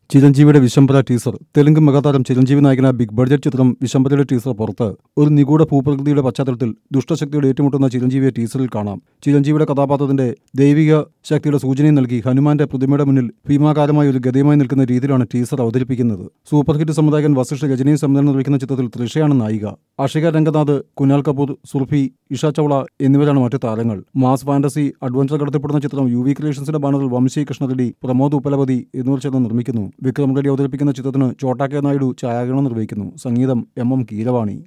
ചിരഞ്ജീവിയുടെ Vishwambhara teaser Telugu മെഗാതാരം ചിരഞ്ജീവി നായകന big budget ചിത്രം വിശംബരയുടെ ടീസർ പുറത്ത് ഒരു നിഗൂഢ ഭൂപ്രകൃതിയുടെ പശ്ചാത്തലത്തിൽ ദുഷ്ടശക്തിയോട് ഏറ്റുമുട്ടുന്ന ചിരഞ്ജീവിയെ ടീസറിൽ കാണാം ചിരഞ്ജീവിയുടെ കഥാപാത്രത്തിന്റെ ദൈവിക ശക്തിയുടെ സൂചനയും നൽകി ഹനുമാന്റെ പ്രതിമയുടെ മുന്നിൽ ഭീമാകാരമായ ഒരു ഗതയുമായി നിൽക്കുന്ന രീതിയിലാണ് ടീസർ അവതരിപ്പിക്കുന്നത് സൂപ്പർ ഹിറ്റ് സംവിധായകൻ വസിഷ്ഠ രജനിയും സംവിധാനം നിർവഹിക്കുന്ന ചിത്രത്തിൽ തൃഷയാണ് നായിക ആഷിക രംഗനാഥ് കുനാൽ കപൂർ സുർഫി ഇഷ ചൗള എന്നിവരാണ് മറ്റു താരങ്ങൾ മാസ് ഫാന്റസി അഡ്വഞ്ചർ കടത്തപ്പെടുന്ന ചിത്രം യു വി ക്രിയേഷൻസിന്റെ ബാനറിൽ വംശി കൃഷ്ണറെഡ്ഡി പ്രമോദ് ഉപലപതി എന്നിവർ ചേർന്ന് നിർമ്മിക്കുന്നു വിക്രം റെഡ്ഡി അവതരിപ്പിക്കുന്ന ചിത്രത്തിന് ചോട്ടാ കെ നായിഡു ഛായാഗ്രഹണം നിർവഹിക്കുന്നു സംഗീതം എം എം കീരവാണി